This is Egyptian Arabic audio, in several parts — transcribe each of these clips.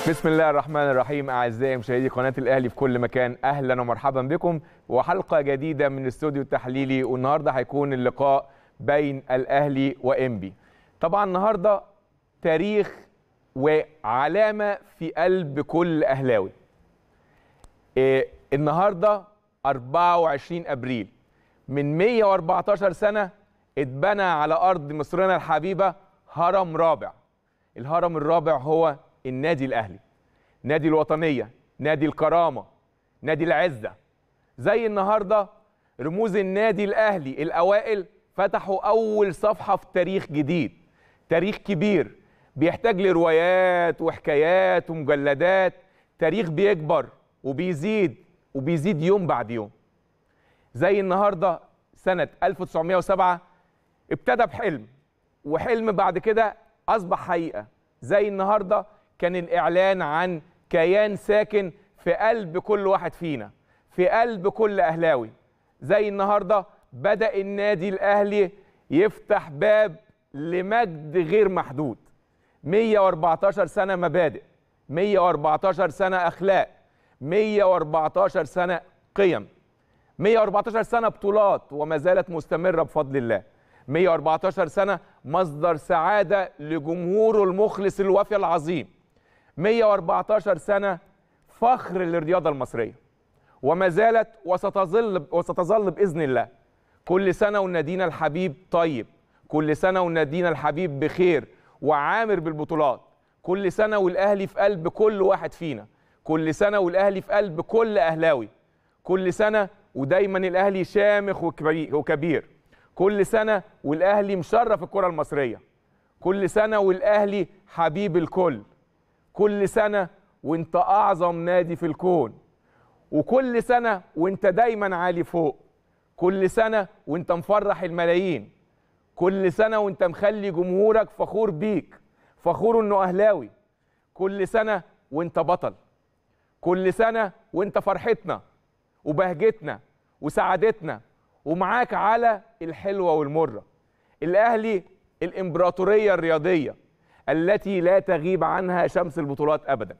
بسم الله الرحمن الرحيم اعزائي مشاهدي قناه الاهلي في كل مكان اهلا ومرحبا بكم وحلقه جديده من الاستوديو التحليلي والنهارده هيكون اللقاء بين الاهلي وانبي طبعا النهارده تاريخ وعلامه في قلب كل اهلاوي إيه النهارده 24 ابريل من 114 سنه اتبنى على ارض مصرنا الحبيبه هرم رابع الهرم الرابع هو النادي الاهلي نادي الوطنيه نادي الكرامه نادي العزه زي النهارده رموز النادي الاهلي الاوائل فتحوا اول صفحه في تاريخ جديد تاريخ كبير بيحتاج لروايات وحكايات ومجلدات تاريخ بيكبر وبيزيد وبيزيد يوم بعد يوم زي النهارده سنه 1907 ابتدى بحلم وحلم بعد كده اصبح حقيقه زي النهارده كان الاعلان عن كيان ساكن في قلب كل واحد فينا في قلب كل اهلاوي زي النهارده بدا النادي الاهلي يفتح باب لمجد غير محدود 114 سنه مبادئ 114 سنه اخلاق 114 سنه قيم 114 سنه بطولات وما زالت مستمره بفضل الله 114 سنه مصدر سعاده لجمهوره المخلص الوفي العظيم 114 سنه فخر للرياضه المصريه وما زالت وستظل وستظل باذن الله كل سنه ونادينا الحبيب طيب كل سنه ونادينا الحبيب بخير وعامر بالبطولات كل سنه والاهلي في قلب كل واحد فينا كل سنه والاهلي في قلب كل اهلاوي كل سنه ودايما الاهلي شامخ وكبير كل سنه والاهلي مشرف الكره المصريه كل سنه والاهلي حبيب الكل كل سنه وانت اعظم نادي في الكون وكل سنه وانت دايما عالي فوق كل سنه وانت مفرح الملايين كل سنه وانت مخلي جمهورك فخور بيك فخور انه اهلاوي كل سنه وانت بطل كل سنه وانت فرحتنا وبهجتنا وسعادتنا ومعاك على الحلوه والمره الاهلي الامبراطوريه الرياضيه التي لا تغيب عنها شمس البطولات ابدا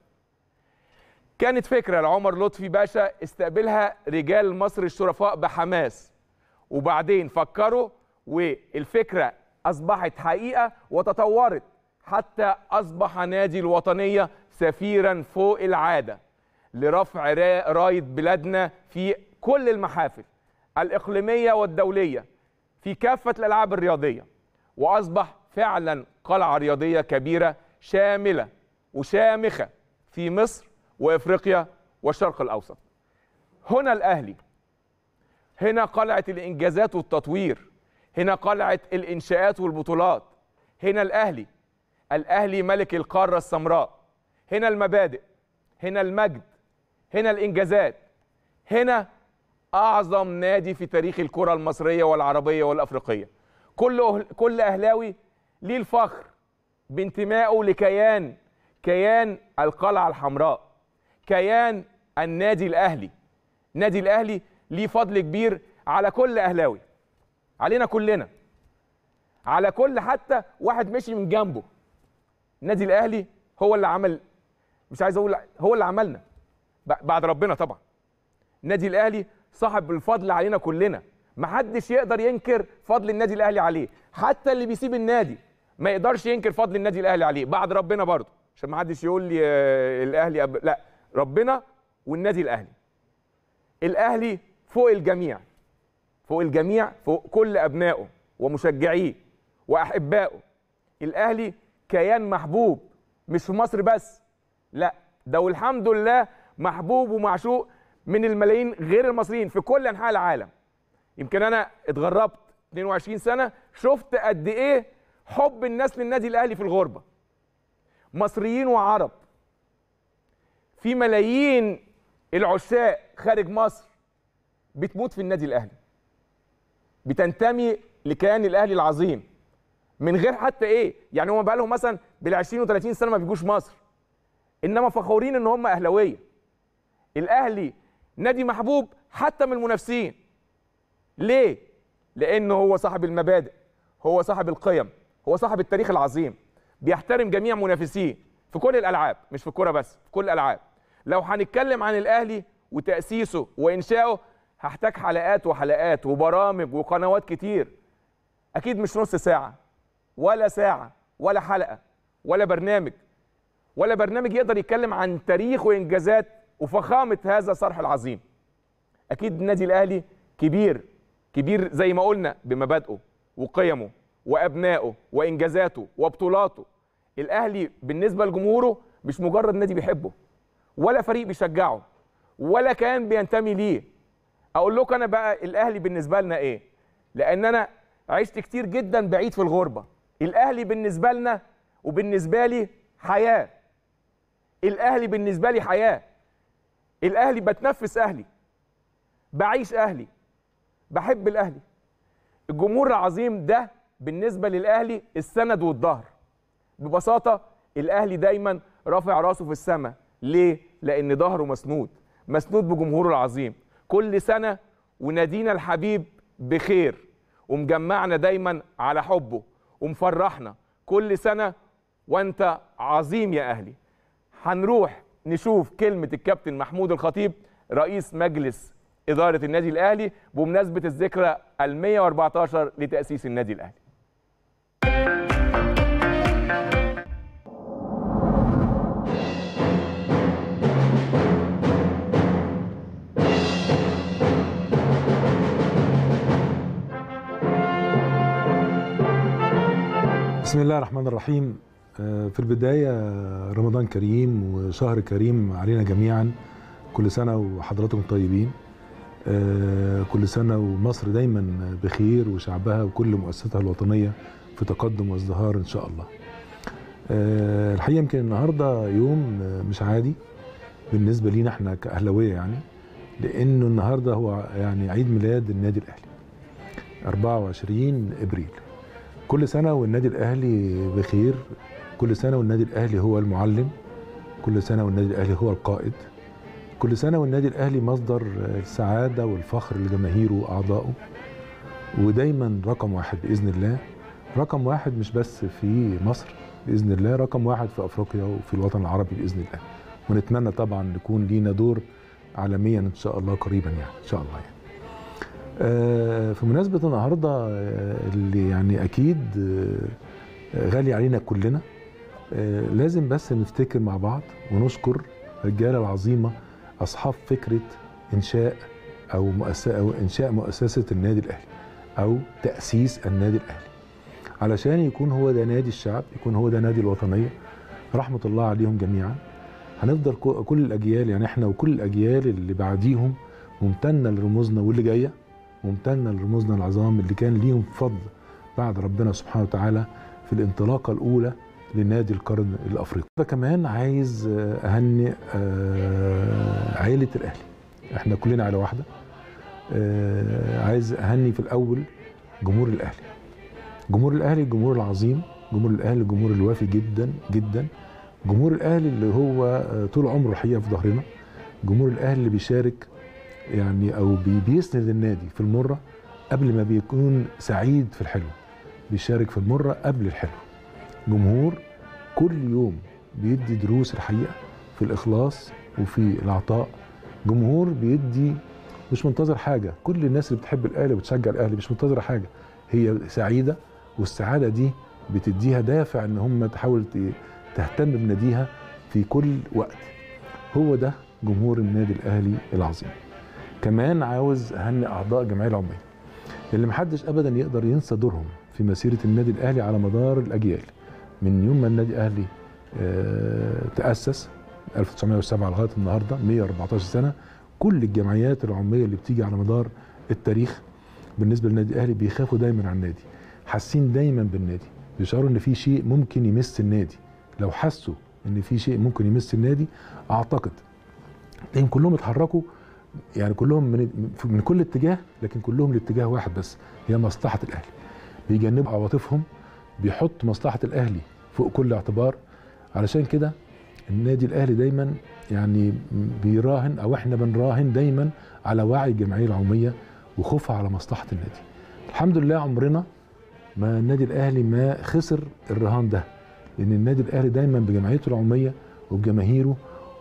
كانت فكره لعمر لطفي باشا استقبلها رجال مصر الشرفاء بحماس وبعدين فكروا والفكره اصبحت حقيقه وتطورت حتى اصبح نادي الوطنيه سفيرا فوق العاده لرفع رايه بلادنا في كل المحافل الاقليميه والدوليه في كافه الالعاب الرياضيه واصبح فعلا قلعه رياضيه كبيره شامله وشامخه في مصر وافريقيا والشرق الاوسط. هنا الاهلي. هنا قلعه الانجازات والتطوير. هنا قلعه الانشاءات والبطولات. هنا الاهلي. الاهلي ملك القاره السمراء. هنا المبادئ. هنا المجد. هنا الانجازات. هنا اعظم نادي في تاريخ الكره المصريه والعربيه والافريقيه. كل كل اهلاوي ليه الفخر بانتمائه لكيان كيان القلعه الحمراء كيان النادي الاهلي نادي الاهلي ليه فضل كبير على كل اهلاوي علينا كلنا على كل حتى واحد مشي من جنبه النادي الاهلي هو اللي عمل مش عايز اقول هو اللي عملنا بعد ربنا طبعا النادي الاهلي صاحب الفضل علينا كلنا محدش يقدر ينكر فضل النادي الاهلي عليه حتى اللي بيسيب النادي ما يقدرش ينكر فضل النادي الاهلي عليه بعد ربنا برضه عشان ما حدش يقول لي الاهلي أب... لا ربنا والنادي الاهلي الاهلي فوق الجميع فوق الجميع فوق كل ابنائه ومشجعيه واحبائه الاهلي كيان محبوب مش في مصر بس لا ده والحمد لله محبوب ومعشوق من الملايين غير المصريين في كل انحاء العالم يمكن انا اتغربت 22 سنه شفت قد ايه حب الناس للنادي الاهلي في الغربه مصريين وعرب في ملايين العشاق خارج مصر بتموت في النادي الاهلي بتنتمي لكيان الاهلي العظيم من غير حتى ايه يعني هم بقى لهم مثلا بال 20 و30 سنه ما بيجوش مصر انما فخورين ان هم اهلاويه الاهلي نادي محبوب حتى من المنافسين ليه لانه هو صاحب المبادئ هو صاحب القيم هو صاحب التاريخ العظيم بيحترم جميع منافسيه في كل الالعاب مش في الكوره بس في كل الالعاب لو هنتكلم عن الاهلي وتاسيسه وانشائه هحتاج حلقات وحلقات وبرامج وقنوات كتير اكيد مش نص ساعه ولا ساعه ولا حلقه ولا برنامج ولا برنامج يقدر يتكلم عن تاريخ وانجازات وفخامه هذا الصرح العظيم اكيد النادي الاهلي كبير كبير زي ما قلنا بمبادئه وقيمه وابنائه وانجازاته وبطولاته الاهلي بالنسبه لجمهوره مش مجرد نادي بيحبه ولا فريق بيشجعه ولا كان بينتمي ليه اقول لكم انا بقى الاهلي بالنسبه لنا ايه لان انا عشت كتير جدا بعيد في الغربه الاهلي بالنسبه لنا وبالنسبه لي حياه الاهلي بالنسبه لي حياه الاهلي بتنفس اهلي بعيش اهلي بحب الاهلي الجمهور العظيم ده بالنسبه للاهلي السند والظهر ببساطه الاهلي دايما رافع راسه في السماء ليه لان ظهره مسنود مسنود بجمهوره العظيم كل سنه ونادينا الحبيب بخير ومجمعنا دايما على حبه ومفرحنا كل سنه وانت عظيم يا اهلي هنروح نشوف كلمه الكابتن محمود الخطيب رئيس مجلس اداره النادي الاهلي بمناسبه الذكرى ال 114 لتاسيس النادي الاهلي بسم الله الرحمن الرحيم في البداية رمضان كريم وشهر كريم علينا جميعا كل سنة وحضراتكم طيبين كل سنة ومصر دايما بخير وشعبها وكل مؤسساتها الوطنية في تقدم وازدهار إن شاء الله الحقيقة يمكن النهاردة يوم مش عادي بالنسبة لينا احنا كأهلاوية يعني لأنه النهاردة هو يعني عيد ميلاد النادي الأهلي 24 إبريل كل سنة والنادي الأهلي بخير كل سنة والنادي الأهلي هو المعلم كل سنة والنادي الأهلي هو القائد كل سنة والنادي الأهلي مصدر السعادة والفخر لجماهيره وأعضائه ودايما رقم واحد بإذن الله رقم واحد مش بس في مصر بإذن الله رقم واحد في أفريقيا وفي الوطن العربي بإذن الله ونتمنى طبعا نكون لينا دور عالميا إن شاء الله قريبا يعني إن شاء الله يعني في مناسبة النهاردة اللي يعني أكيد غالي علينا كلنا لازم بس نفتكر مع بعض ونشكر الرجالة العظيمة أصحاب فكرة إنشاء أو مؤسسة أو إنشاء مؤسسة النادي الأهلي أو تأسيس النادي الأهلي علشان يكون هو ده نادي الشعب يكون هو ده نادي الوطنية رحمة الله عليهم جميعا هنفضل كل الأجيال يعني إحنا وكل الأجيال اللي بعديهم ممتنة لرموزنا واللي جاية ممتنة لرموزنا العظام اللي كان ليهم فضل بعد ربنا سبحانه وتعالى في الانطلاقة الأولى لنادي القرن الأفريقي ده كمان عايز أهنئ عائلة الأهلي احنا كلنا عائلة واحدة عايز أهني في الأول جمهور الأهلي جمهور الأهلي الجمهور العظيم جمهور الأهلي الجمهور الوافي جدا جدا جمهور الأهلي اللي هو طول عمره الحقيقة في ظهرنا جمهور الأهلي اللي بيشارك يعني او بيسند النادي في المره قبل ما بيكون سعيد في الحلو بيشارك في المره قبل الحلو جمهور كل يوم بيدي دروس الحقيقه في الاخلاص وفي العطاء جمهور بيدي مش منتظر حاجه كل الناس اللي بتحب الاهلي وبتشجع الاهلي مش منتظره حاجه هي سعيده والسعاده دي بتديها دافع ان هم تحاول تهتم بناديها في كل وقت هو ده جمهور النادي الاهلي العظيم كمان عاوز اهنئ اعضاء الجمعيه العموميه اللي محدش ابدا يقدر ينسى دورهم في مسيره النادي الاهلي على مدار الاجيال من يوم ما النادي الاهلي اه تاسس 1907 لغايه النهارده 114 سنه كل الجمعيات العموميه اللي بتيجي على مدار التاريخ بالنسبه للنادي الاهلي بيخافوا دايما على النادي حاسين دايما بالنادي بيشعروا ان في شيء ممكن يمس النادي لو حسوا ان في شيء ممكن يمس النادي اعتقد لان كلهم اتحركوا يعني كلهم من من كل اتجاه لكن كلهم لاتجاه واحد بس هي مصلحه الاهلي بيجنبوا عواطفهم بيحط مصلحه الاهلي فوق كل اعتبار علشان كده النادي الاهلي دايما يعني بيراهن او احنا بنراهن دايما على وعي الجمعيه العموميه وخوفها على مصلحه النادي الحمد لله عمرنا ما النادي الاهلي ما خسر الرهان ده لان النادي الاهلي دايما بجمعيته العموميه وبجماهيره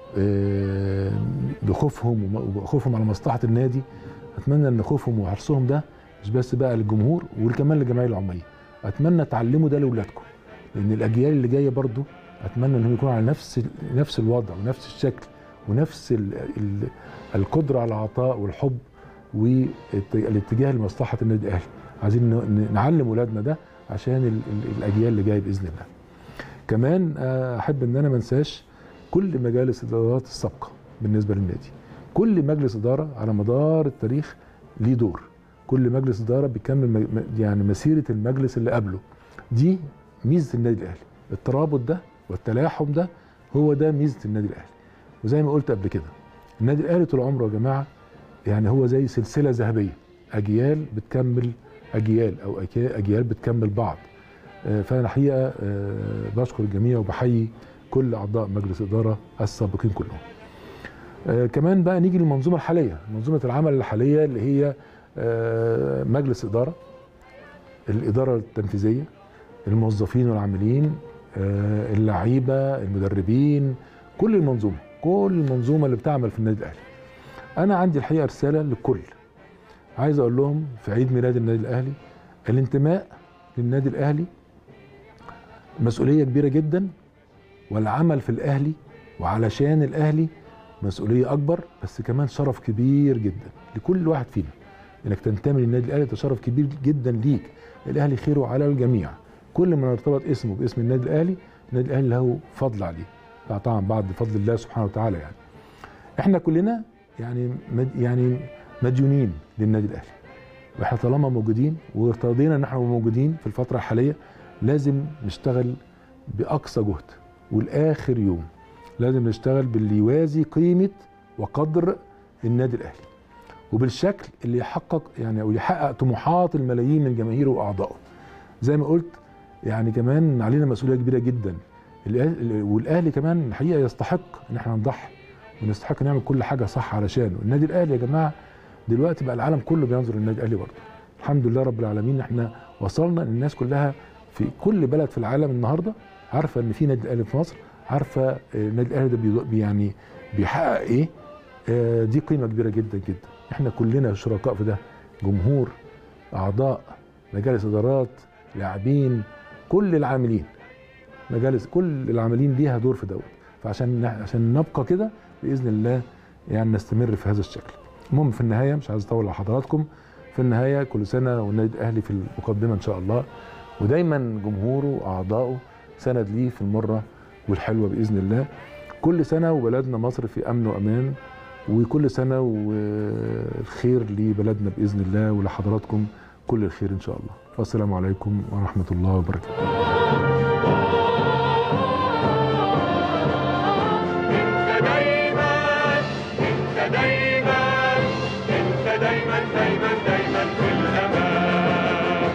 آه، بخوفهم وم- وخوفهم على مصلحه النادي اتمنى ان خوفهم وحرصهم ده مش بس بقى للجمهور وكمان للجمعيه العموميه اتمنى تعلموا ده لاولادكم لان الاجيال اللي جايه برضو اتمنى انهم يكونوا على نفس ال- نفس الوضع ونفس الشكل ونفس ال ال القدره على العطاء والحب والاتجاه لمصلحه النادي الاهلي عايزين ن- ن- نعلم ولادنا ده عشان ال ال الاجيال اللي جايه باذن الله كمان آه، احب ان انا ما انساش كل مجالس الادارات السابقه بالنسبه للنادي كل مجلس اداره على مدار التاريخ ليه دور كل مجلس اداره بيكمل م- م- يعني مسيره المجلس اللي قبله دي ميزه النادي الاهلي الترابط ده والتلاحم ده هو ده ميزه النادي الاهلي وزي ما قلت قبل كده النادي الاهلي طول عمره يا جماعه يعني هو زي سلسله ذهبيه اجيال بتكمل اجيال او أجيال- اجيال بتكمل بعض آه، فانا الحقيقه آه، بشكر الجميع وبحيي كل اعضاء مجلس الاداره السابقين كلهم. آه، كمان بقى نيجي للمنظومه الحاليه، منظومه العمل الحاليه اللي هي آه، مجلس اداره الاداره التنفيذيه الموظفين والعاملين آه، اللعيبه المدربين كل المنظومه كل المنظومه اللي بتعمل في النادي الاهلي. انا عندي الحقيقه رساله للكل عايز اقول لهم في عيد ميلاد النادي الاهلي الانتماء للنادي الاهلي مسؤوليه كبيره جدا والعمل في الاهلي وعلشان الاهلي مسؤوليه اكبر بس كمان شرف كبير جدا لكل واحد فينا انك تنتمي للنادي الاهلي ده شرف كبير جدا ليك الاهلي خيره على الجميع كل ما ارتبط اسمه باسم النادي الاهلي النادي الاهلي له فضل عليه طبعا بعد فضل الله سبحانه وتعالى يعني احنا كلنا يعني مد يعني مديونين للنادي الاهلي واحنا طالما موجودين وارتضينا ان احنا موجودين في الفتره الحاليه لازم نشتغل باقصى جهد والاخر يوم لازم نشتغل باللي يوازي قيمه وقدر النادي الاهلي وبالشكل اللي يحقق يعني او يحقق طموحات الملايين من جماهيره واعضائه زي ما قلت يعني كمان علينا مسؤوليه كبيره جدا الأهلي- والاهلي كمان الحقيقه يستحق ان احنا نضحي ونستحق نعمل كل حاجه صح علشانه النادي الاهلي يا جماعه دلوقتي بقى العالم كله بينظر للنادي الاهلي برضه الحمد لله رب العالمين احنا وصلنا ان الناس كلها في كل بلد في العالم النهارده عارفه ان في نادي الاهلي في مصر عارفه آه، النادي الاهلي ده بي- بي- يعني بيحقق ايه آه، دي قيمه كبيره جدا جدا احنا كلنا شركاء في ده جمهور اعضاء مجالس ادارات لاعبين كل العاملين مجالس كل العاملين ليها دور في دوت فعشان عشان نبقى كده باذن الله يعني نستمر في هذا الشكل المهم في النهايه مش عايز اطول على حضراتكم في النهايه كل سنه والنادي الاهلي في المقدمه ان شاء الله ودايما جمهوره واعضائه سند ليه في المره والحلوه باذن الله كل سنه وبلدنا مصر في امن وامان وكل سنه والخير لبلدنا باذن الله ولحضراتكم كل الخير ان شاء الله والسلام عليكم ورحمه الله وبركاته انت دايما انت دايما انت دايما دايما دايما في الامان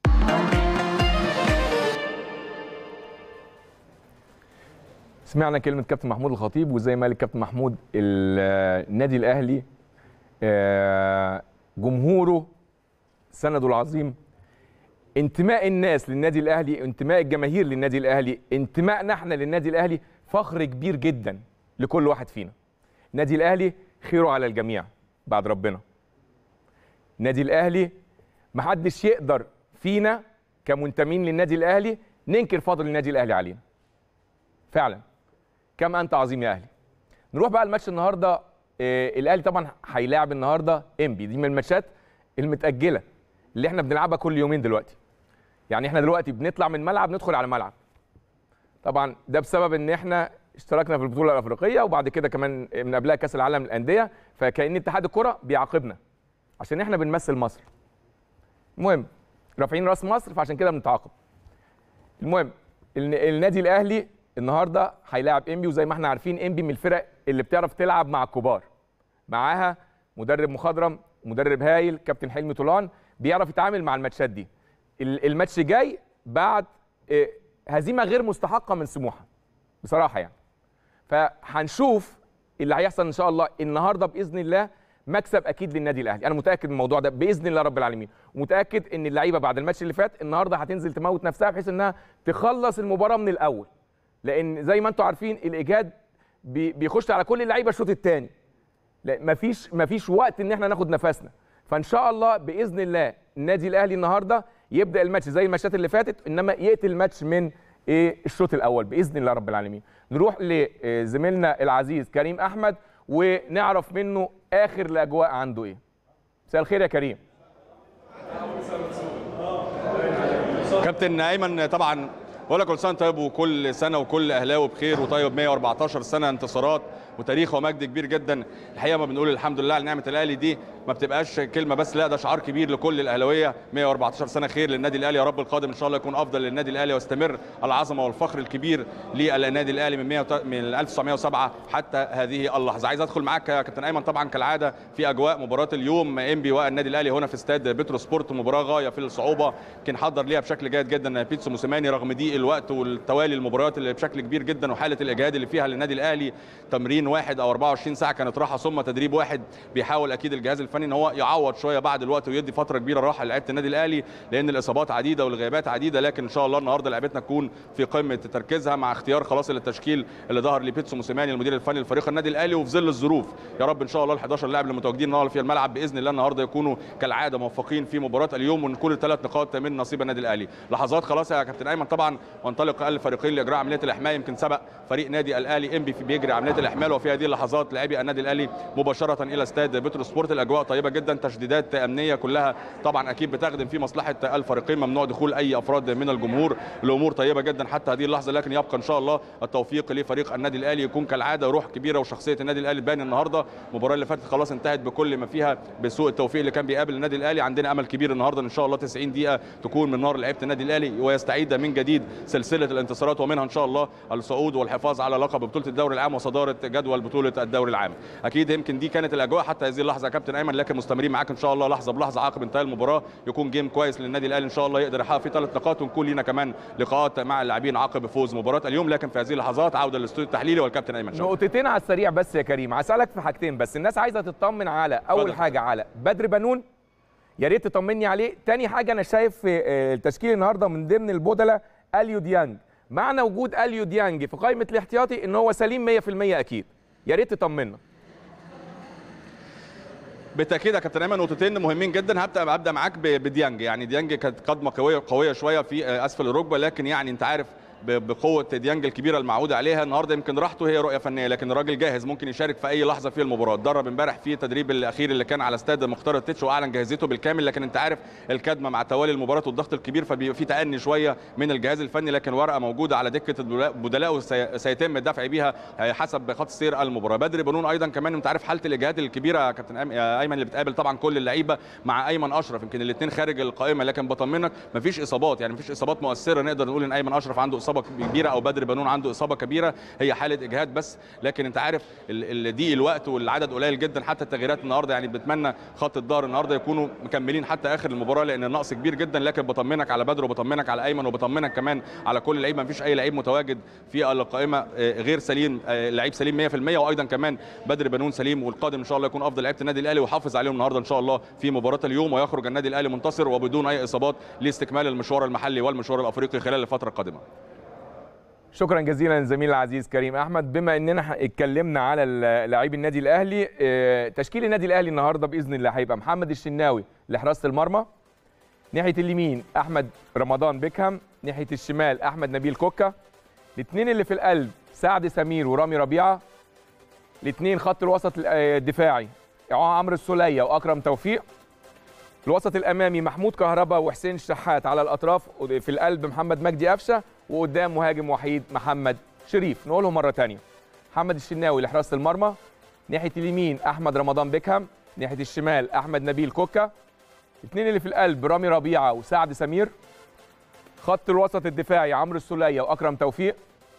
سمعنا كلمه كابتن محمود الخطيب وزي ما قال الكابتن محمود ال- النادي الاهلي آه، جمهوره سنده العظيم انتماء الناس للنادي الاهلي انتماء الجماهير للنادي الاهلي انتمائنا احنا للنادي الاهلي فخر كبير جدا لكل واحد فينا النادي الاهلي خيره على الجميع بعد ربنا النادي الاهلي محدش يقدر فينا كمنتمين للنادي الاهلي ننكر فضل النادي الاهلي علينا فعلا كم انت عظيم يا اهلي نروح بقى الماتش النهارده آه، الاهلي طبعا هيلاعب النهارده انبي دي من الماتشات المتاجله اللي احنا بنلعبها كل يومين دلوقتي يعني احنا دلوقتي بنطلع من ملعب ندخل على ملعب طبعا ده بسبب ان احنا اشتركنا في البطوله الافريقيه وبعد كده كمان من قبلها كاس العالم للانديه فكان اتحاد الكره بيعاقبنا عشان احنا بنمثل مصر المهم رافعين راس مصر فعشان كده بنتعاقب المهم الن- النادي الاهلي النهارده هيلاعب انبي وزي ما احنا عارفين انبي من الفرق اللي بتعرف تلعب مع الكبار معاها مدرب مخضرم مدرب هايل كابتن حلمي طولان بيعرف يتعامل مع الماتشات دي ال- الماتش جاي بعد آه، هزيمه غير مستحقه من سموحه بصراحه يعني فهنشوف اللي هيحصل ان شاء الله النهارده باذن الله مكسب اكيد للنادي الاهلي انا متاكد من الموضوع ده باذن الله رب العالمين ومتاكد ان اللعيبه بعد الماتش اللي فات النهارده هتنزل تموت نفسها بحيث انها تخلص المباراه من الاول لان زي ما انتم عارفين الايجاد بي- بيخش على كل اللعيبه الشوط الثاني لا مفيش مفيش وقت ان احنا ناخد نفسنا فان شاء الله باذن الله النادي الاهلي النهارده يبدا الماتش زي الماتشات اللي فاتت انما يقتل الماتش من ايه الشوط الاول باذن الله رب العالمين نروح لزميلنا العزيز كريم احمد ونعرف منه اخر الاجواء عنده ايه مساء الخير يا كريم كابتن ايمن طبعا بقول لك كل سنه طيب وكل سنه وكل اهلاوي بخير وطيب 114 سنه انتصارات وتاريخ ومجد كبير جدا الحقيقه ما بنقول الحمد لله على نعمه الاهلي دي ما بتبقاش كلمه بس لا ده شعار كبير لكل الاهلاويه 114 سنه خير للنادي الاهلي يا رب القادم ان شاء الله يكون افضل للنادي الاهلي ويستمر العظمه والفخر الكبير للنادي الاهلي من 100 وت- من 1907 حتى هذه اللحظه عايز ادخل معاك يا كابتن ايمن طبعا كالعاده في اجواء مباراه اليوم انبي والنادي الاهلي هنا في استاد بترو سبورت مباراه غايه في الصعوبه كان حضر ليها بشكل جيد جدا بيتسو موسيماني رغم ضيق الوقت والتوالي المباريات اللي بشكل كبير جدا وحاله الاجهاد اللي فيها للنادي الاهلي تمرين واحد او 24 ساعه كانت راحه ثم تدريب واحد بيحاول اكيد الجهاز الفني ان هو يعوض شويه بعد الوقت ويدي فتره كبيره راحه لعيبه النادي الاهلي لان الاصابات عديده والغيابات عديده لكن ان شاء الله النهارده لعيبتنا تكون في قمه تركيزها مع اختيار خلاص للتشكيل اللي ظهر لبيتسو موسيماني المدير الفني لفريق النادي الاهلي وفي ظل الظروف يا رب ان شاء الله ال 11 لاعب اللي متواجدين النهارده في الملعب باذن الله النهارده يكونوا كالعاده موفقين في مباراه اليوم ونكون الثلاث نقاط من نصيب النادي الاهلي لحظات خلاص يا كابتن ايمن طبعا وانطلق الفريقين لاجراء عمليه الاحماء يمكن سبق فريق نادي الاهلي انبي في بيجري عمليه الاحمال وفي هذه اللحظات لاعبي النادي الاهلي مباشره الى استاد بترو سبورت الاجواء طيبه جدا تشديدات امنيه كلها طبعا اكيد بتخدم في مصلحه الفريقين ممنوع دخول اي افراد من الجمهور الامور طيبه جدا حتى هذه اللحظه لكن يبقى ان شاء الله التوفيق لفريق النادي الاهلي يكون كالعاده روح كبيره وشخصيه النادي الاهلي تبان النهارده المباراه اللي فاتت خلاص انتهت بكل ما فيها بسوء التوفيق اللي كان بيقابل النادي الاهلي عندنا امل كبير النهارده ان شاء الله 90 دقيقه تكون من نار لعيبه النادي الاهلي ويستعيد من جديد سلسله الانتصارات ومنها ان شاء الله الصعود والحفاظ على لقب بطوله الدوري العام وصداره جدول بطوله الدوري العام اكيد يمكن دي كانت الاجواء حتى هذه اللحظه يا كابتن ايمن لكن مستمرين معاك ان شاء الله لحظه بلحظه عقب انتهاء المباراه يكون جيم كويس للنادي الاهلي ان شاء الله يقدر يحقق فيه ثلاث نقاط ونكون لينا كمان لقاءات مع اللاعبين عقب فوز مباراه اليوم لكن في هذه اللحظات عوده للاستوديو التحليلي والكابتن ايمن شوقي نقطتين على السريع بس يا كريم هسالك في حاجتين بس الناس عايزه تطمن على اول اتفضل. حاجه على بدر بنون يا ريت تطمني عليه تاني حاجه انا شايف في آه، التشكيل النهارده من ضمن البودله اليو ديانج معنى وجود اليو ديانج في قائمه الاحتياطي ان هو سليم 100% اكيد يا ريت تطمنا بالتاكيد يا كابتن ايمن نقطتين مهمين جدا هبدا هبدا معاك ب- بديانج يعني ديانج كانت قدمه قويه قويه شويه في آه، اسفل الركبه لكن يعني انت عارف ب- بقوه ديانج الكبيره المعوده عليها النهارده يمكن راحته هي رؤيه فنيه لكن الراجل جاهز ممكن يشارك في اي لحظه في المباراه اتدرب امبارح في التدريب الاخير اللي كان على استاد مختار التتش واعلن جاهزيته بالكامل لكن انت عارف الكدمه مع توالي المباراه والضغط الكبير فبيبقى في تاني شويه من الجهاز الفني لكن ورقه موجوده على دكه البدلاء وسيتم الدفع بيها حسب خط سير المباراه بدري بنون ايضا كمان انت عارف حاله الاجهاد الكبيره يا كابتن أيمن- يا ايمن اللي بتقابل طبعا كل اللعيبه مع ايمن اشرف يمكن الاثنين خارج القائمه لكن بطمنك مفيش اصابات يعني مفيش اصابات مؤثره نقدر نقول ان ايمن اشرف عنده اصابه كبيره او بدر بنون عنده اصابه كبيره هي حاله اجهاد بس لكن انت عارف ال- ال- ضيق الوقت والعدد قليل جدا حتى التغييرات النهارده يعني بتمنى خط الظهر النهارده يكونوا مكملين حتى اخر المباراه لان النقص كبير جدا لكن بطمنك على بدر وبطمنك على ايمن وبطمنك كمان على كل لعيب مفيش اي لعيب متواجد في القائمه آه، غير سليم آه، لعيب سليم 100% وايضا كمان بدر بنون سليم والقادم ان شاء الله يكون افضل لعيبه النادي الاهلي ويحافظ عليهم النهارده ان شاء الله في مباراه اليوم ويخرج النادي الاهلي منتصر وبدون اي اصابات لاستكمال المشوار المحلي والمشوار الافريقي خلال الفتره القادمه شكرا جزيلا للزميل العزيز كريم احمد بما اننا ح- اتكلمنا على ال- لاعبي النادي الاهلي آه، تشكيل النادي الاهلي النهارده باذن الله هيبقى محمد الشناوي لحراسه المرمى ناحيه اليمين احمد رمضان بيكهام ناحيه الشمال احمد نبيل كوكا الاثنين اللي في القلب سعد سمير ورامي ربيعه الاثنين خط الوسط ال- آه، الدفاعي عمرو السوليه واكرم توفيق الوسط الامامي محمود كهربا وحسين الشحات على الاطراف في القلب محمد مجدي قفشه وقدام مهاجم وحيد محمد شريف نقولهم مره ثانيه محمد الشناوي لحراسه المرمى ناحيه اليمين احمد رمضان بيكهام ناحيه الشمال احمد نبيل كوكا الاثنين اللي في القلب رامي ربيعه وسعد سمير خط الوسط الدفاعي عمرو السوليه واكرم توفيق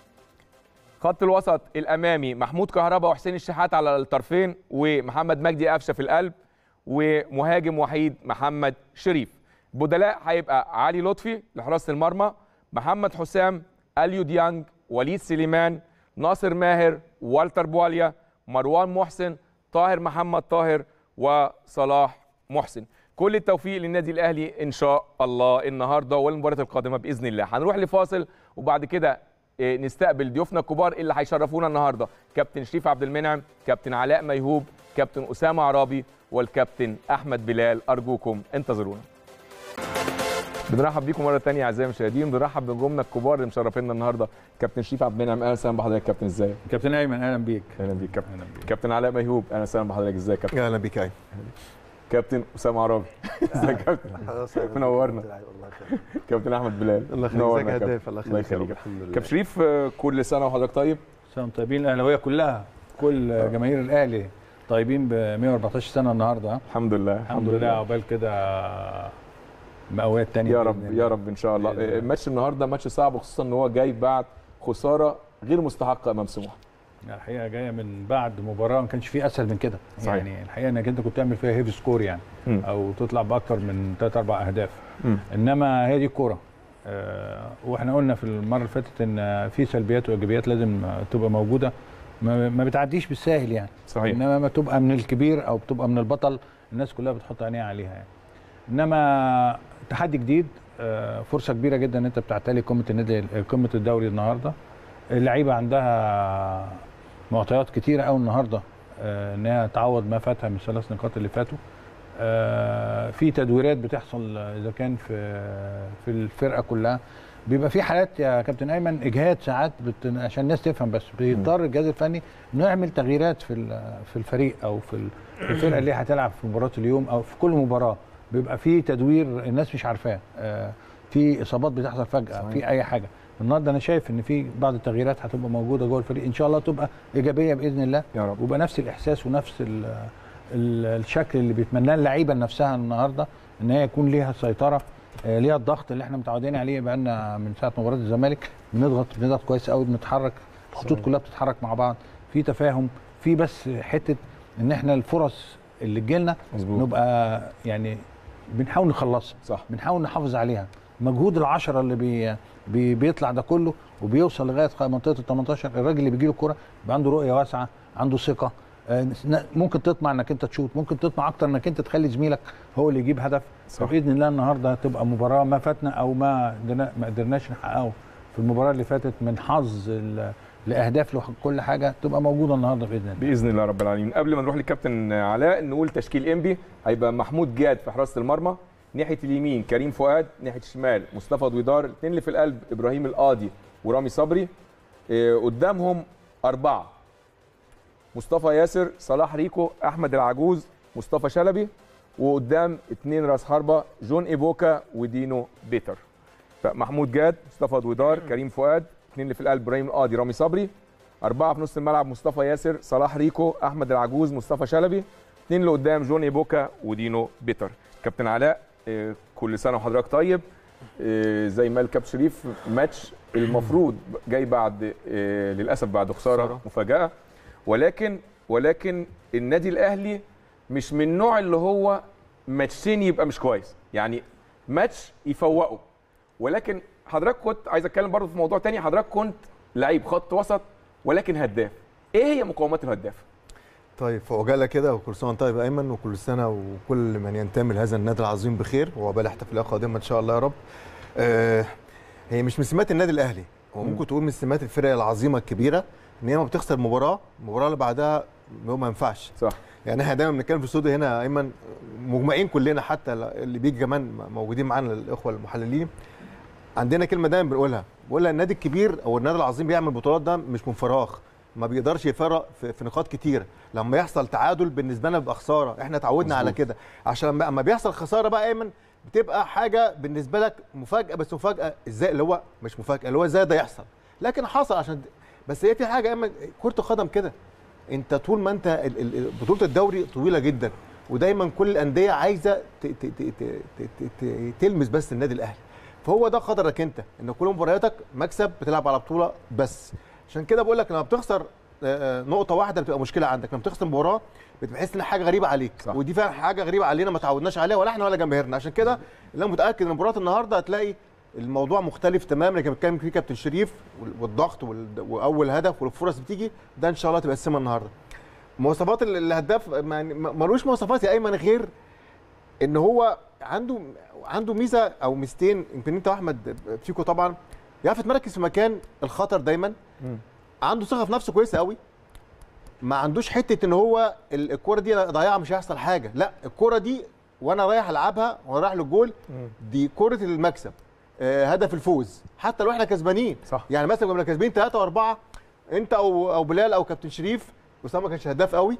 خط الوسط الامامي محمود كهربا وحسين الشحات على الطرفين ومحمد مجدي قفشه في القلب ومهاجم وحيد محمد شريف بدلاء هيبقى علي لطفي لحراسه المرمى محمد حسام اليو ديانج وليد سليمان ناصر ماهر والتر بواليا مروان محسن طاهر محمد طاهر وصلاح محسن كل التوفيق للنادي الاهلي ان شاء الله النهارده والمباراه القادمه باذن الله هنروح لفاصل وبعد كده إيه، نستقبل ضيوفنا الكبار اللي هيشرفونا النهارده كابتن شريف عبد المنعم كابتن علاء ميهوب كابتن اسامه عرابي والكابتن احمد بلال ارجوكم انتظرونا بنرحب بيكم مره ثانيه اعزائي المشاهدين بنرحب بنجومنا الكبار اللي مشرفينا النهارده كابتن شريف عبد المنعم اهلا وسهلا بحضرتك كابتن ازيك كابتن ايمن اهلا بيك اهلا بيك كابتن اهلا بيك كابتن علاء ميهوب اهلا وسهلا بحضرتك ازيك يا كابتن اهلا بك اي كابتن اسامه عرابي ازيك يا كابتن منورنا. كابتن احمد بلال الله يخليك منورنا ازيك يا يا كابتن. هداف الله الله يخليك يا رب. يخليك الحمد لله كابتن شريف آه، كل سنه وحضرتك طيب سنة طيبين الاهلاويه كلها كل جماهير الاهلي طيبين ب 114 سنه النهارده ها؟ الحمد لله الحمد لله عقبال كده مئويات تانية يا بإذن رب الله. يا رب ان شاء الله بإذن الله. آه، ماتش النهارده ماتش صعب خصوصا ان هو جاي بعد خساره غير مستحقه امام سموحه الحقيقه جايه من بعد مباراه ما كانش فيه اسهل من كده صحيح. يعني الحقيقه انك انت كنت تعمل فيها هيفي سكور يعني مم. او تطلع باكتر من 3 4 اهداف مم. انما هي دي الكوره آه واحنا قلنا في المره اللي فاتت ان في سلبيات وايجابيات لازم آه، تبقى موجوده ما, ما بتعديش بالساهل يعني صحيح انما ما تبقى من الكبير او بتبقى من البطل الناس كلها بتحط عينيها عليها يعني انما تحدي جديد آه، فرصه كبيره جدا ان انت بتعتلي قمه النادي قمه الدوري النهارده اللعيبه عندها معطيات كتيره قوي النهارده آه، انها تعوض ما فاتها من الثلاث نقاط اللي فاتوا آه، في تدويرات بتحصل آه، اذا كان في في الفرقه كلها بيبقى في حالات يا كابتن ايمن اجهاد ساعات بت... عشان الناس تفهم بس بيضطر الجهاز الفني انه يعمل تغييرات في ال- في الفريق او في ال- في الفرقه اللي هتلعب في مباراه اليوم او في كل مباراه بيبقى في تدوير الناس مش عارفاه آه، في اصابات بتحصل فجاه في اي حاجه النهارده انا شايف ان في بعض التغييرات هتبقى موجوده جوه الفريق ان شاء الله تبقى ايجابيه باذن الله يا رب. ويبقى نفس الاحساس ونفس ال ال الشكل اللي بيتمناه اللعيبه نفسها النهارده ان هي يكون ليها السيطره آه، ليها الضغط اللي احنا متعودين عليه بقى لنا من ساعه مباراه الزمالك بنضغط بنضغط كويس قوي بنتحرك الخطوط كلها بتتحرك مع بعض في تفاهم في بس حته ان احنا الفرص اللي تجيلنا مظبوط نبقى يعني بنحاول نخلصها صح بنحاول نحافظ عليها مجهود العشرة اللي بي بي بيطلع ده كله وبيوصل لغايه منطقه ال 18 الراجل اللي بيجي له الكوره بيبقى عنده رؤيه واسعه عنده ثقه آه، ن- ممكن تطمع انك انت تشوط ممكن تطمع اكتر انك انت تخلي زميلك هو اللي يجيب هدف صح. فباذن الله النهارده هتبقى مباراه ما فاتنا او ما قدرنا- ما قدرناش نحققه في المباراه اللي فاتت من حظ ال- لاهداف لكل حاجه تبقى موجوده النهارده باذن الله باذن الله رب العالمين قبل ما نروح للكابتن علاء نقول تشكيل انبي هيبقى محمود جاد في حراسه المرمى ناحيه اليمين كريم فؤاد ناحيه الشمال مصطفى دويدار الاثنين اللي في القلب ابراهيم القاضي ورامي صبري إيه، قدامهم اربعه مصطفى ياسر صلاح ريكو احمد العجوز مصطفى شلبي وقدام اثنين راس حربه جون ايبوكا ودينو بيتر فمحمود جاد مصطفى دويدار كريم فؤاد اثنين اللي في القلب ابراهيم القاضي رامي صبري أربعة في نص الملعب مصطفى ياسر صلاح ريكو أحمد العجوز مصطفى شلبي اثنين اللي قدام جوني بوكا ودينو بيتر كابتن علاء آه، كل سنة وحضرتك طيب آه، زي ما قال كابتن شريف ماتش المفروض جاي بعد آه، للأسف بعد خسارة مفاجأة ولكن ولكن النادي الأهلي مش من النوع اللي هو ماتشين يبقى مش كويس يعني ماتش يفوقه ولكن حضرتك كنت عايز اتكلم برضه في موضوع تاني حضرتك كنت لعيب خط وسط ولكن هداف ايه هي مقومات الهداف طيب فعجاله كده وكل سنه وأنت طيب يا ايمن وكل سنه وكل من ينتمي لهذا النادي العظيم بخير وعقبال احتفاليه قادمه ان شاء الله يا رب آه هي مش من سمات النادي الاهلي هو ممكن تقول من سمات الفرق العظيمه الكبيره ان هي ما بتخسر مباراه المباراه اللي بعدها هو ما ينفعش صح يعني احنا دايما بنتكلم في الاستوديو هنا يا ايمن مجمعين كلنا حتى اللي بيجي كمان موجودين معانا الاخوه المحللين عندنا كلمه دايما بنقولها بقولها النادي الكبير او النادي العظيم بيعمل بطولات ده مش من فراغ ما بيقدرش يفرق في, في نقاط كتير لما يحصل تعادل بالنسبه لنا بيبقى خساره احنا اتعودنا على كده عشان لما اما بيحصل خساره بقى ايمن بتبقى حاجه بالنسبه لك مفاجاه بس مفاجاه ازاي اللي هو مش مفاجاه اللي هو ازاي ده يحصل لكن حصل عشان بس هي في حاجه يا ايمن كره القدم كده انت طول ما انت ال- ال- ال- بطوله الدوري طويله جدا ودايما كل الانديه عايزه ت- ت- ت- ت- ت- ت- تلمس بس النادي الاهلي فهو ده قدرك انت ان كل مبارياتك مكسب بتلعب على بطوله بس عشان كده بقول لك لما بتخسر آه، آه، نقطه واحده بتبقى مشكله عندك لما بتخسر مباراه بتحس ان حاجه غريبه عليك صح. ودي فعلا حاجه غريبه علينا ما تعودناش عليها ولا احنا ولا جماهيرنا عشان كده اللي انا متاكد ان مباراه النهارده هتلاقي الموضوع مختلف تماما اللي كان بيتكلم فيه كابتن شريف وال- والضغط وال- واول هدف والفرص بتيجي ده ان شاء الله تبقى السما النهارده مواصفات ال- الهداف ما- ما- ملوش مواصفات يا ايمن غير ان هو عنده عنده ميزه او ميزتين يمكن انت واحمد فيكو طبعا يعرف يتمركز في مكان الخطر دايما عنده ثقه في نفسه كويسه قوي ما عندوش حته ان هو ال- الكوره دي ضيعه مش هيحصل حاجه لا الكوره دي وانا رايح العبها وانا رايح للجول دي كره المكسب آه هدف الفوز حتى لو احنا كسبانين صح. يعني مثلا كنا كسبانين ثلاثه واربعه انت او او بلال او كابتن شريف اسامه ما كانش هداف قوي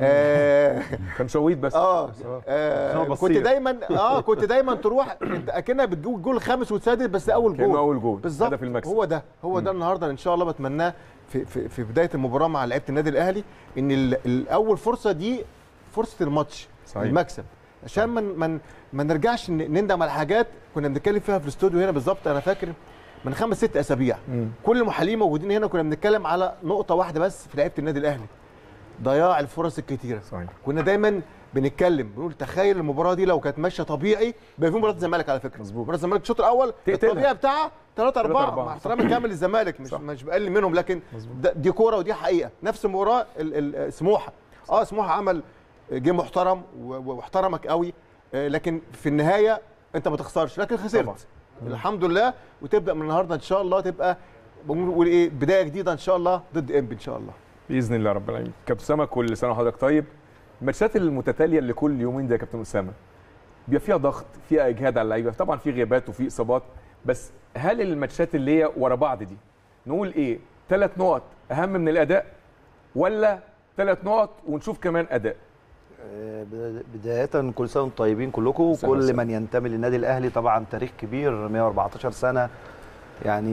آه كان شويت بس اه, آه أسامة كنت بصير. دايما اه كنت دايما تروح انت اكنها بتجيب الجول الخامس والسادس بس اول كانه جول اول جول بالظبط هدف المكسب هو ده هو ده النهارده ان شاء الله بتمناه في, في, في بدايه المباراه مع لعيبه النادي الاهلي ان ال- الاول فرصه دي فرصه الماتش صحيح. المكسب عشان ما من ما نرجعش ن- نندم على حاجات كنا بنتكلم فيها في الاستوديو هنا بالظبط انا فاكر من خمس ست اسابيع كل المحللين موجودين هنا كنا بنتكلم على نقطه واحده بس في لعيبه النادي الاهلي ضياع الفرص الكتيره صحيح كنا دايما بنتكلم بنقول تخيل المباراه دي لو كانت ماشيه طبيعي بقى في مباراه الزمالك على فكره مظبوط. مباراه الزمالك الشوط الاول تقتلها. الطبيعي بتاعها 3 4 أربعة. مع احترامي الكامل للزمالك مش صح. مش بقلل منهم لكن ده- دي كوره ودي حقيقه نفس المباراه ال- ال- سموحه اه سموحه عمل جيم محترم و- و- واحترمك قوي آه، لكن في النهايه انت ما تخسرش لكن خسرت طبعا. الحمد لله وتبدا من النهارده ان شاء الله تبقى بنقول ايه بدايه جديده ان شاء الله ضد انبي ان شاء الله باذن الله رب العالمين كابتن اسامه كل سنه وحضرتك طيب الماتشات المتتاليه اللي كل يومين دي يا كابتن اسامه بيبقى فيها ضغط فيها اجهاد على اللعيبه طبعا في غيابات وفي اصابات بس هل الماتشات اللي هي ورا بعض دي نقول ايه ثلاث نقط اهم من الاداء ولا ثلاث نقط ونشوف كمان اداء آه، بد- بداية كل سنة وانتم طيبين كلكم سنة وكل وسنة. من ينتمي للنادي الأهلي طبعا تاريخ كبير 114 سنة يعني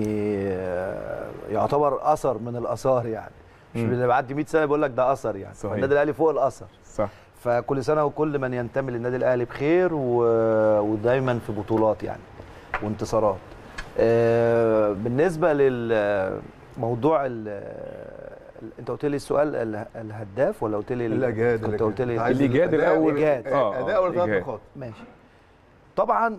آه، يعتبر أثر من الآثار يعني مش مم. اللي بعد 100 سنة بيقول لك ده أثر يعني صحيح. النادي الأهلي فوق الأثر صح فكل سنة وكل من ينتمي للنادي الأهلي بخير و... ودايما في بطولات يعني وانتصارات آه، بالنسبة للموضوع ال... انت قلت لي السؤال ال- الهداف ولا قلت لي ال- الاجهاد كنت قلت لي عايز الإيجاد الأداء الأول. الإيجاد. آه، آه، اداء ولا ثلاث إيجاد. نقاط ماشي طبعا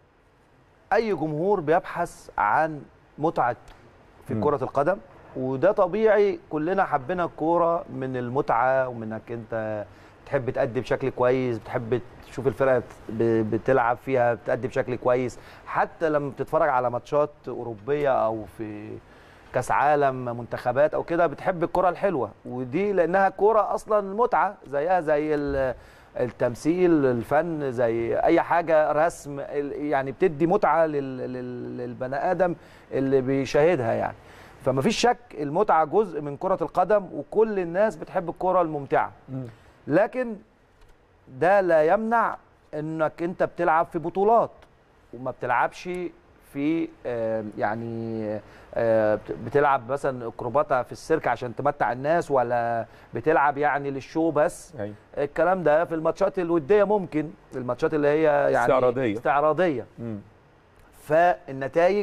اي جمهور بيبحث عن متعه في مم. كره القدم وده طبيعي كلنا حبينا الكوره من المتعه ومنك انت بتحب تأدي بشكل كويس بتحب تشوف الفرقه بت- ب- بتلعب فيها بتأدي بشكل كويس حتى لما بتتفرج على ماتشات اوروبيه او في كاس عالم منتخبات او كده بتحب الكره الحلوه ودي لانها كوره اصلا متعه زيها زي ال- التمثيل الفن زي اي حاجه رسم ال- يعني بتدي متعه لل- لل- للبني ادم اللي بيشاهدها يعني فما فيش شك المتعه جزء من كره القدم وكل الناس بتحب الكره الممتعه لكن ده لا يمنع انك انت بتلعب في بطولات وما بتلعبش في آه، يعني آه، بت- بتلعب مثلا اكروباتا في السيرك عشان تمتع الناس ولا بتلعب يعني للشو بس ايوه الكلام ده في الماتشات الوديه ممكن الماتشات اللي هي يعني استعراضية. استعراضيه مم. فالنتائج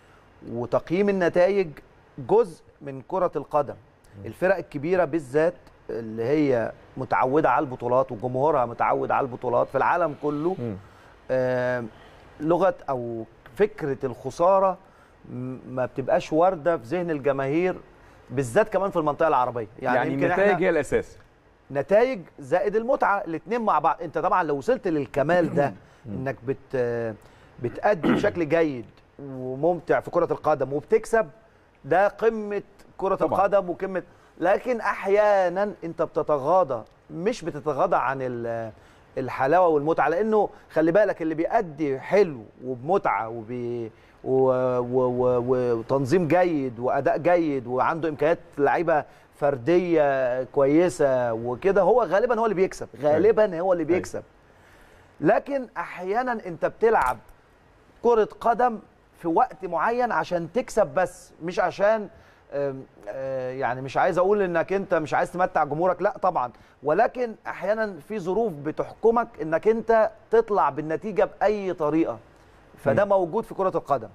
وتقييم النتائج جزء من كرة القدم الفرق الكبيرة بالذات اللي هي متعودة على البطولات وجمهورها متعود على البطولات في العالم كله مم. آه، لغة أو فكرة الخسارة م- ما بتبقاش واردة في ذهن الجماهير بالذات كمان في المنطقة العربية يعني, يعني يمكن النتائج إحنا- هي الاساس نتائج زائد المتعه الاثنين مع بعض انت طبعا لو وصلت للكمال ده انك بت بتأدي بشكل جيد وممتع في كره القدم وبتكسب ده قمه كره طبعاً. القدم وقمه لكن احيانا انت بتتغاضى مش بتتغاضى عن ال- الحلاوه والمتعه لانه خلي بالك اللي بيأدي حلو وبمتعه وب و- و- و- وتنظيم جيد واداء جيد وعنده امكانيات لعيبه فرديه كويسه وكده هو غالبا هو اللي بيكسب غالبا هو اللي بيكسب لكن احيانا انت بتلعب كره قدم في وقت معين عشان تكسب بس مش عشان آم، آه، يعني مش عايز اقول انك انت مش عايز تمتع جمهورك لا طبعا ولكن احيانا في ظروف بتحكمك انك انت تطلع بالنتيجه باي طريقه فده موجود في كره القدم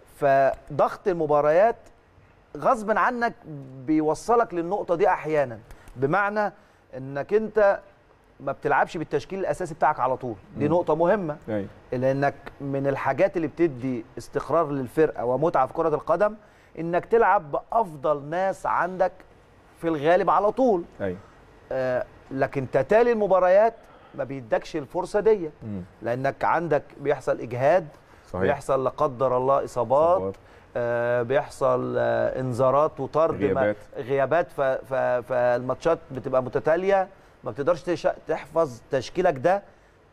فضغط المباريات غصب عنك بيوصلك للنقطه دي احيانا بمعنى انك انت ما بتلعبش بالتشكيل الاساسي بتاعك على طول دي نقطه مهمه ايوه لانك من الحاجات اللي بتدي استقرار للفرقه ومتعه في كره القدم انك تلعب بافضل ناس عندك في الغالب على طول ايوه آه، لكن تتالي المباريات ما بيدكش الفرصه دي مم. لانك عندك بيحصل اجهاد صحيح بيحصل لا قدر الله اصابات إصابات. آه بيحصل آه انذارات وطرد ما- غيابات. غيابات ف- ف- فالماتشات بتبقى متتاليه ما بتقدرش تش- تحفظ تشكيلك ده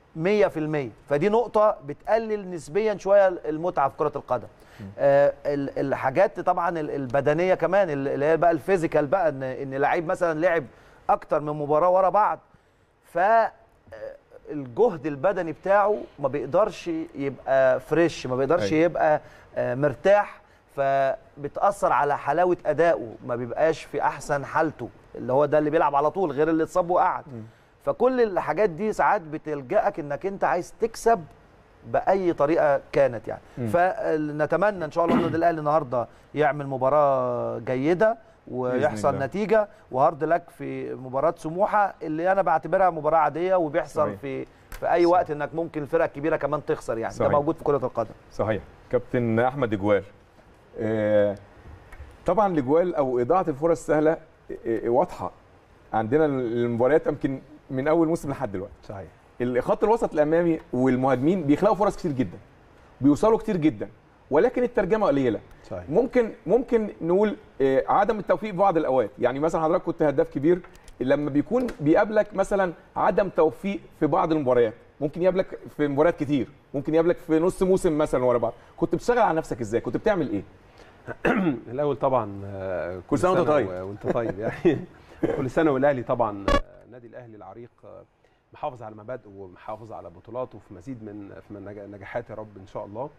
100% فدي نقطة بتقلل نسبيا شوية المتعة في كرة القدم. آه ال- الحاجات طبعا ال- البدنية كمان ال- اللي هي بقى الفيزيكال بقى ان ان لعيب مثلا لعب اكتر من مباراة ورا بعض ف آه، الجهد البدني بتاعه ما بيقدرش يبقى فريش ما بيقدرش أيوة. يبقى آه، مرتاح فبتأثر على حلاوة أدائه ما بيبقاش في أحسن حالته اللي هو ده اللي بيلعب على طول غير اللي اتصاب وقعد فكل الحاجات دي ساعات بتلجأك انك انت عايز تكسب باي طريقه كانت يعني فنتمنى ان شاء الله النادي الاهلي النهارده يعمل مباراه جيده ويحصل الله. نتيجه وهارد لك في مباراه سموحه اللي انا بعتبرها مباراه عاديه وبيحصل صحيح. في في اي وقت انك ممكن الفرقه الكبيره كمان تخسر يعني صحيح. ده موجود في كره القدم صحيح كابتن احمد اجوال آه، طبعا الاجوال او اضاعه الفرص سهله آه، آه، واضحه عندنا المباريات يمكن من اول موسم لحد دلوقتي صحيح الخط الوسط الامامي والمهاجمين بيخلقوا فرص كتير جدا بيوصلوا كتير جدا ولكن الترجمه قليله صحيح ممكن ممكن نقول آه، عدم التوفيق في بعض الاوقات يعني مثلا حضرتك كنت هداف كبير لما بيكون بيقابلك مثلا عدم توفيق في بعض المباريات ممكن يقابلك في مباريات كتير ممكن يقابلك في نص موسم مثلا ورا بعض كنت بتشتغل على نفسك ازاي كنت بتعمل ايه الاول طبعا آه، كل سنة وأنت طيب. و- وانت طيب يعني كل سنه والاهلي طبعا آه، النادي الاهلي العريق آه، محافظ على مبادئه ومحافظ على بطولاته في مزيد من في من نجا- نجاحات يا رب ان شاء الله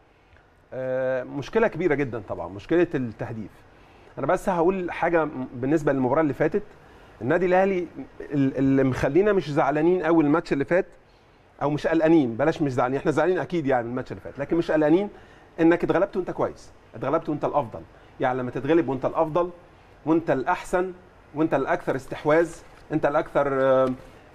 آه، مشكله كبيره جدا طبعا مشكله التهديف انا بس هقول حاجه م- بالنسبه للمباراه اللي فاتت النادي الاهلي ال- اللي مخلينا مش زعلانين قوي الماتش اللي فات او مش قلقانين بلاش مش زعلانين احنا زعلانين اكيد يعني من الماتش اللي فات لكن مش قلقانين انك اتغلبت وانت كويس اتغلبت وانت الافضل يعني لما تتغلب وانت الافضل وانت الاحسن وانت الاكثر استحواذ انت الاكثر آه،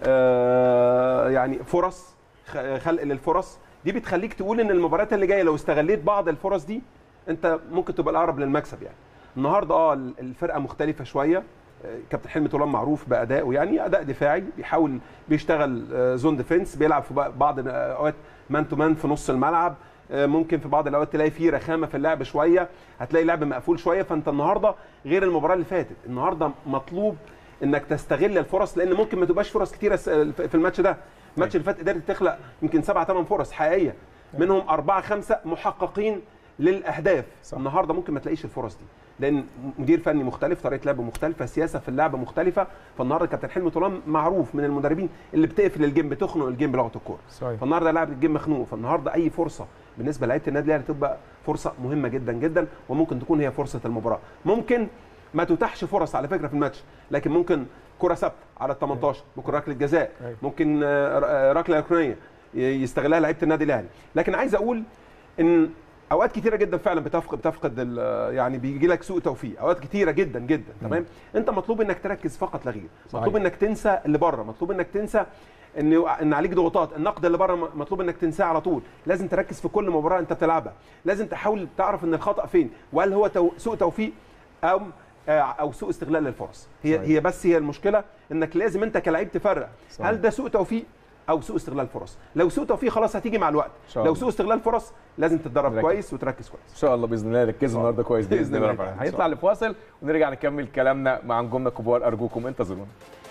آه، يعني فرص خ- خلق للفرص دي بتخليك تقول ان المباريات اللي جايه لو استغليت بعض الفرص دي انت ممكن تبقى الاقرب للمكسب يعني النهارده اه الفرقه مختلفه شويه آه، كابتن حلمي طولان معروف بادائه يعني اداء دفاعي بيحاول بيشتغل آه، زون ديفنس بيلعب في بق- بعض الاوقات مان تو مان في نص الملعب آه، ممكن في بعض الاوقات تلاقي فيه رخامه في اللعب شويه هتلاقي لعب مقفول شويه فانت النهارده غير المباراه اللي فاتت النهارده مطلوب انك تستغل الفرص لان ممكن ما تبقاش فرص كتيره س- في الماتش ده الماتش اللي فات قدرت تخلق يمكن سبعة ثمان فرص حقيقيه منهم أربعة خمسة محققين للأهداف صح. النهارده ممكن ما تلاقيش الفرص دي لأن مدير فني مختلف طريقة لعب مختلفة سياسة في اللعب مختلفة فالنهارده كابتن حلمي طولان معروف من المدربين اللي بتقفل الجيم بتخنق الجيم بلغة الكورة صحيح فالنهارده لاعب الجيم مخنوق فالنهارده اي فرصه بالنسبه لعيبه النادي الاهلي تبقى فرصه مهمه جدا جدا وممكن تكون هي فرصه المباراه ممكن ما تتاحش فرص على فكره في الماتش لكن ممكن كره ثابته على ال 18 ممكن ركله جزاء أيوة. ممكن آه، آه، ركله ركنيه ي- يستغلها لعيبه النادي الاهلي لكن عايز اقول ان اوقات كتيره جدا فعلا بتفقد بتفقد ال- يعني بيجي لك سوء توفيق اوقات كتيره جدا جدا تمام انت مطلوب انك تركز فقط لا غير مطلوب صحيح. انك تنسى اللي بره مطلوب انك تنسى ان ان عليك ضغوطات النقد اللي بره مطلوب انك تنساه على طول لازم تركز في كل مباراه انت بتلعبها لازم تحاول تعرف ان الخطا فين وهل هو تو... سوء توفيق او آه، او سوء استغلال للفرص هي صحيح. هي بس هي المشكله انك لازم انت كلاعب تفرق صحيح. هل ده سوء توفيق او سوء استغلال فرص لو سوء توفيق خلاص هتيجي مع الوقت شاء لو الله. سوء استغلال فرص لازم تتدرب نركز. كويس وتركز كويس ان شاء الله باذن الله ركزوا النهارده كويس باذن بإذن الله الله رب العالمين. إن شاء هنطلع لفاصل ونرجع نكمل كلامنا مع نجومنا الكبار ارجوكم انتظرونا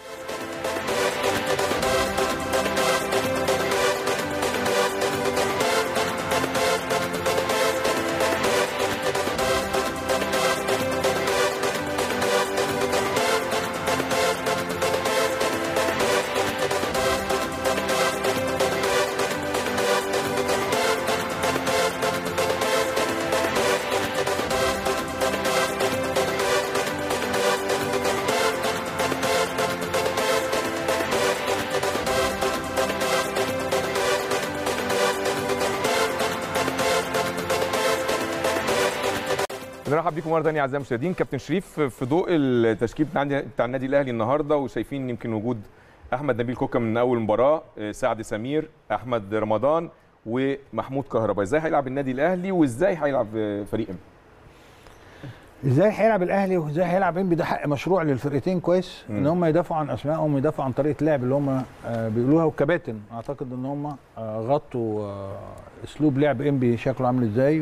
نرحب بيكم مره ثانيه اعزائي المشاهدين كابتن شريف في ضوء التشكيل بتاع النادي- بتاع النادي الاهلي النهارده وشايفين يمكن وجود احمد نبيل كوكا من اول مباراه آه، سعد سمير احمد رمضان ومحمود كهربا ازاي هيلعب النادي الاهلي وازاي هيلعب آه، فريق ام ازاي هيلعب الاهلي وازاي هيلعب انبي ده حق مشروع للفرقتين كويس ان هم يدافعوا عن اسمائهم ويدافعوا عن طريقه اللعب اللي هم آه، بيقولوها والكباتن اعتقد ان هم آه، غطوا آه، اسلوب لعب انبي شكله عامل ازاي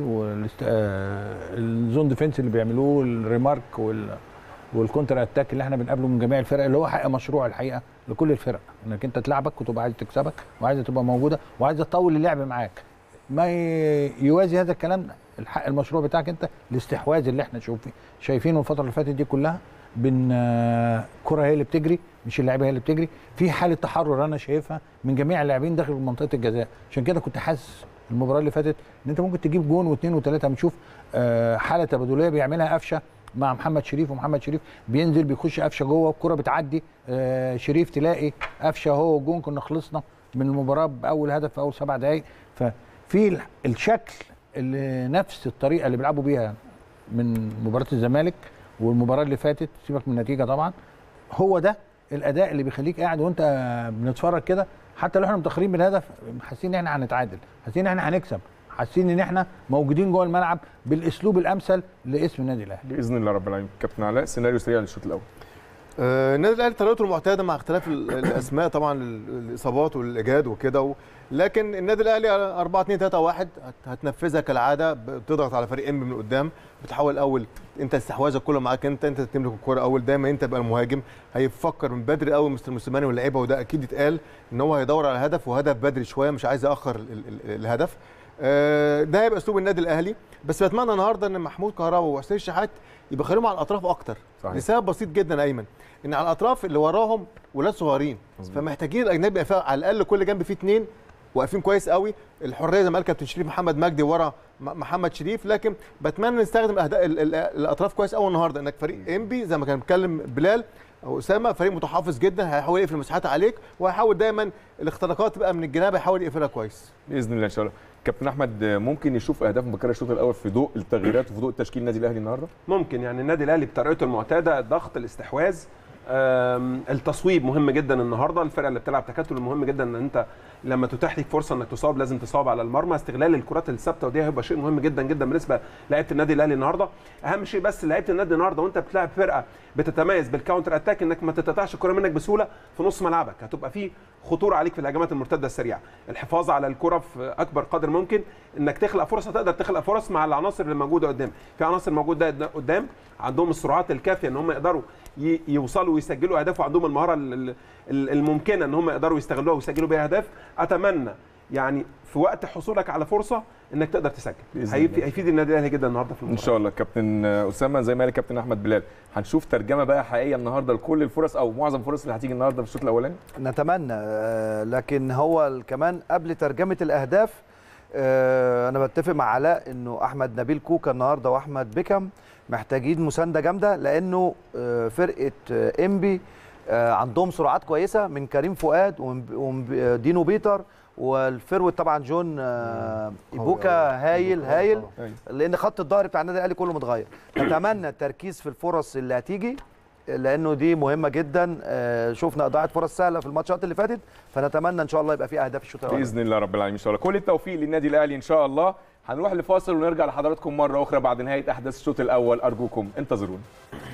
والزون ديفنس اللي بيعملوه الريمارك وال والكونتر اتاك اللي احنا بنقابله من جميع الفرق اللي هو حق مشروع الحقيقه لكل الفرق انك انت تلعبك وتبقى عايز تكسبك وعايزه تبقى موجوده وعايزه تطول اللعب معاك ما ي- يوازي هذا الكلام ده الحق المشروع بتاعك انت الاستحواذ اللي احنا شوف شايفينه الفتره اللي فاتت دي كلها بين آه، كره هي اللي بتجري مش اللعيبه هي اللي بتجري في حاله تحرر انا شايفها من جميع اللاعبين داخل منطقه الجزاء عشان كده كنت حاسس المباراه اللي فاتت ان انت ممكن تجيب جون واثنين وثلاثه بنشوف آه، حاله تبادليه بيعملها قفشه مع محمد شريف ومحمد شريف بينزل بيخش قفشه جوه الكره بتعدي آه، شريف تلاقي قفشه هو والجون كنا خلصنا من المباراه باول هدف في اول سبع دقائق ففي ال- الشكل اللي نفس الطريقه اللي بيلعبوا بيها من مباراه الزمالك والمباراه اللي فاتت سيبك من النتيجه طبعا هو ده الاداء اللي بيخليك قاعد وانت بنتفرج كده حتى لو احنا متاخرين بالهدف حاسين ان احنا هنتعادل حاسين ان احنا هنكسب حاسين ان احنا موجودين جوه الملعب بالاسلوب الامثل لاسم النادي الاهلي باذن الله رب العالمين كابتن علاء سيناريو سريع للشوط الاول آه، النادي الاهلي طريقته المعتاده مع اختلاف ال- الاسماء طبعا ال- الاصابات والاجهاد وكده و... لكن النادي الاهلي على 4 2 3 1 هت- هتنفذها كالعاده بتضغط على فريق ام من قدام بتحاول اول انت استحواذك كله معاك انت انت تملك الكوره اول دايما انت تبقى المهاجم هيفكر من بدري قوي مستر موسيماني واللعيبه وده اكيد اتقال ان هو هيدور على هدف وهدف بدري شويه مش عايز ياخر ال- ال- الهدف آه، ده هيبقى اسلوب النادي الاهلي بس بتمنى النهارده ان محمود كهربا وحسين الشحات يبقى خليهم على الاطراف اكتر صحيح. لسبب بسيط جدا ايمن ان على الاطراف اللي وراهم ولاد صغيرين مظبوط. فمحتاجين الاجنبي يبقى فيها على الاقل كل جنب فيه اثنين واقفين كويس قوي الحريه زي ما قال كابتن شريف محمد مجدي ورا م- محمد شريف لكن بتمنى نستخدم الأهداف ال- ال- الاطراف كويس قوي النهارده انك فريق انبي زي ما كان بيتكلم بلال او اسامه فريق متحفظ جدا هيحاول يقفل المساحات عليك وهيحاول دايما الاختراقات تبقى من الجناب هيحاول يقفلها كويس باذن الله ان شاء الله كابتن احمد ممكن نشوف اهداف مبكره الشوط الاول في ضوء التغييرات وفي ضوء تشكيل النادي الاهلي النهارده ممكن يعني النادي الاهلي بطريقته المعتاده الضغط الاستحواذ آم، التصويب مهم جدا النهارده الفرقه اللي بتلعب تكتل مهم جدا ان انت لما تتاح لك فرصه انك تصاب لازم تصاب على المرمى استغلال الكرات الثابته ودي هيبقى شيء مهم جدا جدا بالنسبه لعيبه النادي الاهلي النهارده اهم شيء بس لعيبه النادي النهارده وانت بتلعب فرقه بتتميز بالكاونتر اتاك انك ما تتقطعش الكره منك بسهوله في نص ملعبك هتبقى في خطوره عليك في الهجمات المرتده السريعه الحفاظ على الكره في اكبر قدر ممكن انك تخلق فرص تقدر تخلق فرص مع العناصر اللي موجوده قدام في عناصر موجوده قدام عندهم السرعات الكافيه ان هم يقدروا ي- يوصلوا ويسجلوا اهداف وعندهم المهاره ال- ال- ال- الممكنه ان هم يقدروا يستغلوها ويسجلوا بيها اهداف اتمنى يعني في وقت حصولك على فرصه انك تقدر تسجل بإذن هيف- الله. هيفيد النادي الاهلي جدا النهارده في ان المباراه شاء الله كابتن اسامه زي ما قال الكابتن احمد بلال هنشوف ترجمه بقى حقيقيه النهارده لكل الفرص او معظم الفرص اللي هتيجي النهارده في الشوط الاولاني نتمنى آه، لكن هو ال- كمان قبل ترجمه الاهداف آه، انا بتفق مع علاء انه احمد نبيل كوكا النهارده واحمد بيكم محتاجين مسانده جامده لانه آه، فرقه آه، انبي آه، عندهم سرعات كويسه من كريم فؤاد ومن- ومن دينو بيتر والفيرود طبعا جون آه، ايبوكا هايل هايل لان خط الظهر بتاع النادي الاهلي كله متغير نتمنى التركيز في الفرص اللي هتيجي لانه دي مهمه جدا آه، شفنا اضاعه فرص سهله في الماتشات اللي فاتت فنتمنى ان شاء الله يبقى في اهداف الشوط الاول باذن الله رب العالمين ان شاء الله كل التوفيق للنادي الاهلي ان شاء الله هنروح لفاصل ونرجع لحضراتكم مره اخرى بعد نهايه احداث الشوط الاول ارجوكم انتظرونا